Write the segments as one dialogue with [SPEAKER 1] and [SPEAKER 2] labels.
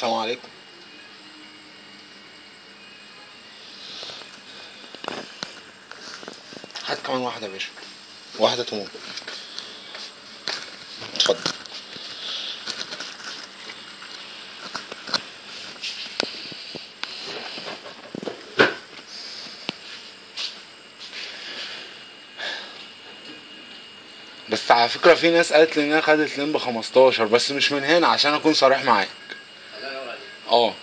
[SPEAKER 1] السلام عليكم هات كمان واحدة يا باشا واحدة تموت اتفضل بس على فكرة في ناس قالت لي انها خدت اتنين ب 15 بس مش من هنا عشان اكون صريح معاك اه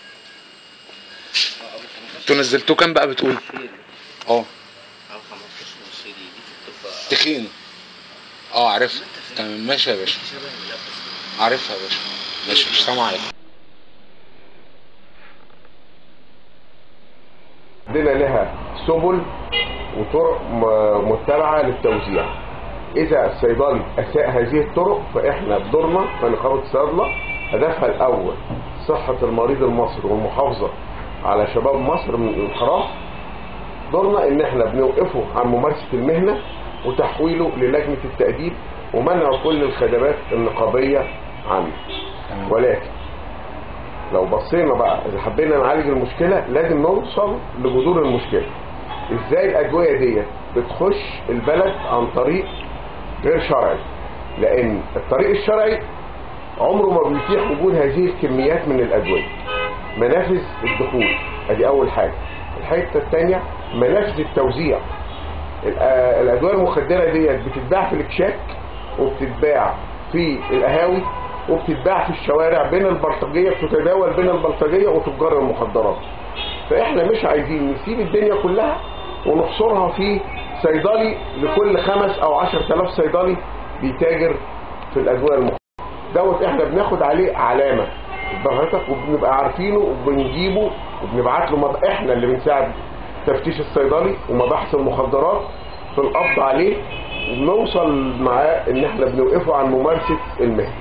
[SPEAKER 1] انتوا نزلتوه كام بقى بتقول اه تخينة اه عارفها تمام ماشي يا باشا عارفها يا باشا ماشي مش سامع عليك
[SPEAKER 2] عندنا لها سبل وطرق م- متبعة للتوزيع إذا الصيدلي أساء هذه الطرق فإحنا بدورنا كنقابة الصيادلة هدفها الأول صحة المريض المصري والمحافظة على شباب مصر من الانحراف دورنا إن إحنا بنوقفه عن ممارسة المهنة وتحويله للجنة التأديب ومنع كل الخدمات النقابية عنه ولكن لو بصينا بقى اذا حبينا نعالج المشكله لازم نوصل لجذور المشكله ازاي الادويه ديت بتخش البلد عن طريق غير شرعي لان الطريق الشرعي عمره ما بيتيح وجود هذه الكميات من الادويه منافذ الدخول ادي اول حاجه الحته الثانيه منافذ التوزيع الأ- الادويه المخدره ديت بتتباع في الاكشاك وبتتباع في القهاوي وبتتباع في الشوارع بين البلطجيه بتتداول بين البلطجيه وتجار المخدرات فاحنا مش عايزين نسيب الدنيا كلها ونحصرها في صيدلي لكل خمس او عشر تلاف صيدلي بيتاجر في الادويه المخدره دوت احنا بناخد عليه علامه بحضرتك وبنبقى عارفينه وبنجيبه وبنبعت له مض... احنا اللي بنساعد تفتيش الصيدلي ومباحث المخدرات في القبض عليه وبنوصل معاه ان احنا بنوقفه عن ممارسه المهنه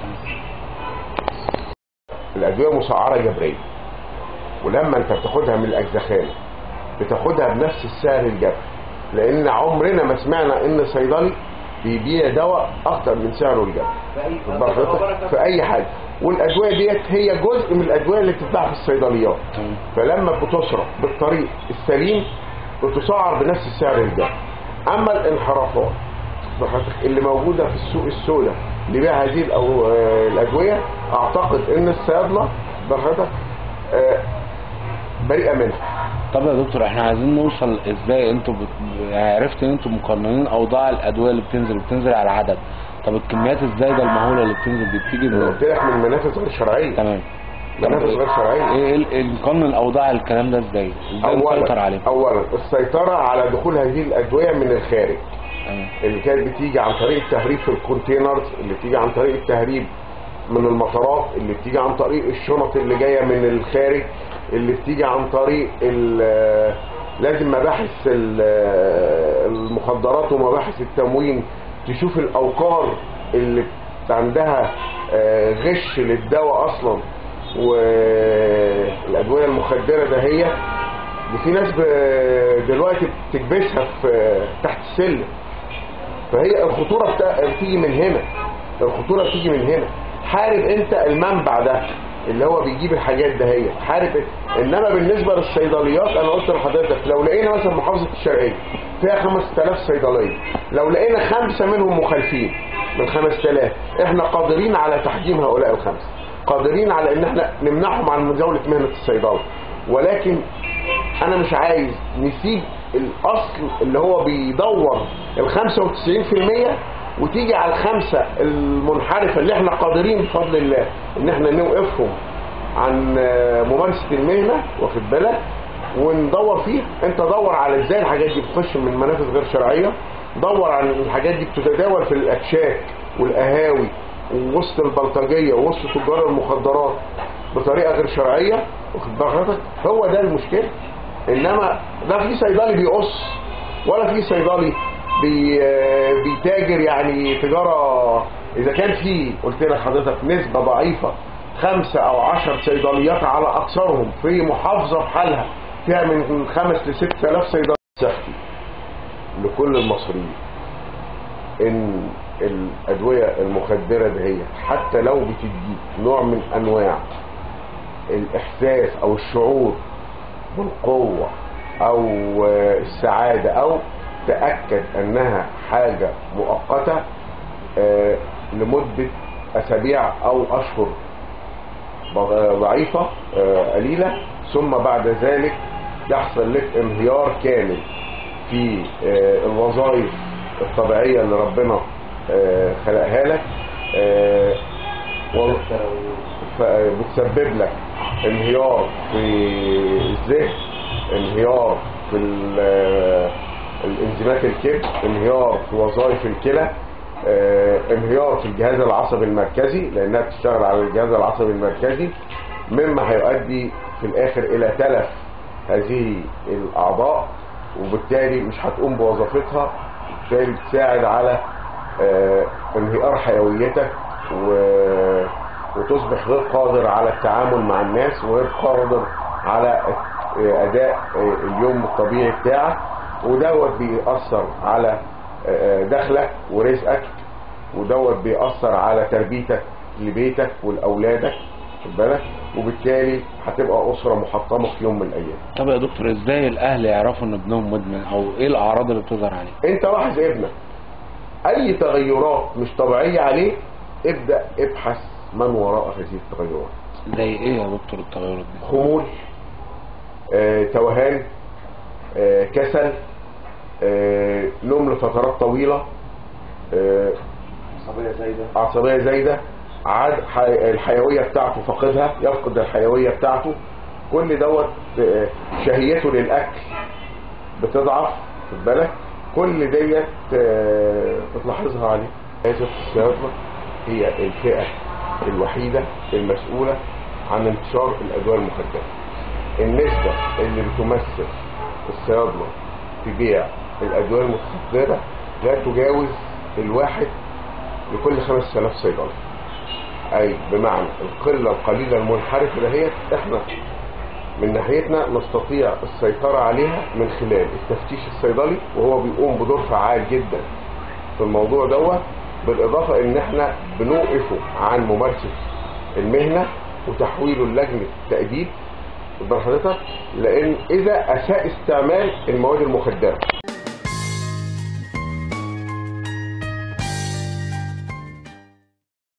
[SPEAKER 2] الادويه مسعره جبريه ولما انت بتاخدها من الاجزخانه بتاخدها بنفس السعر الجبري لان عمرنا ما سمعنا ان صيدلي بيبيع دواء اكتر من سعره الجبري واخد بال حضرتك؟ في اي حاجه والادويه ديت هي جزء من الادويه اللي بتتباع في الصيدليات
[SPEAKER 1] تمام.
[SPEAKER 2] فلما بتصرف بالطريق السليم بتسعر بنفس السعر الجبري اما الانحرافات بحضرتك اللي موجوده في السوق السوداء لبيع هذه الأو- آه، الادويه اعتقد ان الصيادله بحضرتك آه، بريئه منها
[SPEAKER 1] طب يا دكتور احنا عايزين نوصل ازاي انتوا بت... يعني عرفت ان انتوا مقننين اوضاع الادويه اللي بتنزل بتنزل على عدد طب الكميات الزايده المهوله اللي بتنزل دي بتيجي
[SPEAKER 2] انا
[SPEAKER 1] منين؟
[SPEAKER 2] قلت لك من منافذ غير شرعيه
[SPEAKER 1] تمام
[SPEAKER 2] منافذ غير شرعيه
[SPEAKER 1] ايه ال- ال- نقنن اوضاع الكلام ده ازاي؟ ازاي نسيطر عليه؟
[SPEAKER 2] اولا السيطره على دخول هذه الادويه من الخارج
[SPEAKER 1] تمام
[SPEAKER 2] اللي كانت بتيجي عن طريق التهريب في الكونتينرز اللي بتيجي عن طريق التهريب من المطارات اللي بتيجي عن طريق الشنط اللي جايه من الخارج اللي بتيجي عن طريق ال- لازم مباحث ال- المخدرات ومباحث التموين تشوف الاوقار اللي عندها آه، غش للدواء اصلا والادويه المخدره ده هي دي في ناس ب- دلوقتي بتكبسها في تحت السلم فهي الخطوره بتا... بتيجي من هنا الخطوره بتيجي من هنا حارب انت المنبع ده اللي هو بيجيب الحاجات ده هي حارب انما بالنسبه للصيدليات انا قلت لحضرتك لو لقينا مثلا محافظه الشرقيه فيها 5000 صيدليه لو لقينا خمسه منهم مخالفين من 5000 احنا قادرين على تحجيم هؤلاء الخمسه قادرين على ان احنا نمنعهم عن مزاوله مهنه الصيدله ولكن انا مش عايز نسيب الاصل اللي هو بيدور ال 95% وتيجي على الخمسه المنحرفه اللي احنا قادرين بفضل الله ان احنا نوقفهم عن آه، ممارسه المهنه واخد بالك وندور فيه انت دور على ازاي الحاجات دي بتخش من منافذ غير شرعيه دور عن الحاجات دي بتتداول في الاكشاك والقهاوي ووسط البلطجيه ووسط تجار المخدرات بطريقه غير شرعيه واخد بال حضرتك هو ده المشكله انما لا في صيدلي بيقص ولا في صيدلي بي بيتاجر يعني تجاره اذا كان في قلت لك حضرتك نسبه ضعيفه خمسه او عشر صيدليات على اكثرهم في محافظه بحالها فيها من خمس لست الاف صيدليه سختي لكل المصريين ان الادويه المخدره دهيت حتى لو بتديك نوع من انواع الاحساس او الشعور بالقوة او آه، السعادة او تأكد انها حاجة مؤقتة آه، لمدة اسابيع او اشهر ض- ضعيفة آه، قليلة ثم بعد ذلك يحصل لك انهيار كامل في آه، الوظائف الطبيعية اللي ربنا آه، خلقها لك آه، و- ف- بتسبب لك انهيار في الذهن انهيار في ال- الانزيمات الكبد انهيار في وظائف الكلى آه، انهيار في الجهاز العصبي المركزي لانها بتشتغل على الجهاز العصبي المركزي مما هيؤدي في الاخر الى تلف هذه الاعضاء وبالتالي مش هتقوم بوظيفتها وبالتالي بتساعد على آه، انهيار حيويتك و... وتصبح غير قادر على التعامل مع الناس وغير قادر على آه، اداء آه، اليوم الطبيعي بتاعك ودوت بيأثر على آه، دخلك ورزقك ودوت بيأثر على تربيتك لبيتك ولأولادك خد بالك وبالتالي هتبقى أسرة محطمة في يوم من الأيام
[SPEAKER 1] طب يا دكتور ازاي الاهل يعرفوا ان ابنهم مدمن او ايه الاعراض اللي بتظهر عليه
[SPEAKER 2] انت لاحظ ابنك اي تغيرات مش طبيعية عليه ابدأ ابحث من وراء هذه التغيرات
[SPEAKER 1] زي ايه يا دكتور التغيرات دي
[SPEAKER 2] خمول آه، توهان آه، كسل آه، نوم لفترات طويلة آه،
[SPEAKER 3] عصبية زايدة
[SPEAKER 2] عصبية زايدة عاد حي- الحيوية بتاعته فقدها يفقد الحيوية بتاعته كل دوت آه، شهيته للأكل بتضعف خد بالك كل ديت آه، بتلاحظها عليه هذه الصيادلة هي الفئة الوحيدة المسؤولة عن انتشار الأدوية المخدرة النسبة اللي بتمثل الصيادلة في بيع الأدوية المخدرة لا تجاوز الواحد لكل 5000 صيدلي أي بمعنى القلة القليلة المنحرفة دهيت احنا من ناحيتنا نستطيع السيطرة عليها من خلال التفتيش الصيدلي وهو بيقوم بدور فعال جدا في الموضوع دوت بالإضافة إن احنا بنوقفه عن ممارسة المهنة وتحويله للجنة تأديب خد بال حضرتك لأن إذا أساء استعمال المواد المخدرة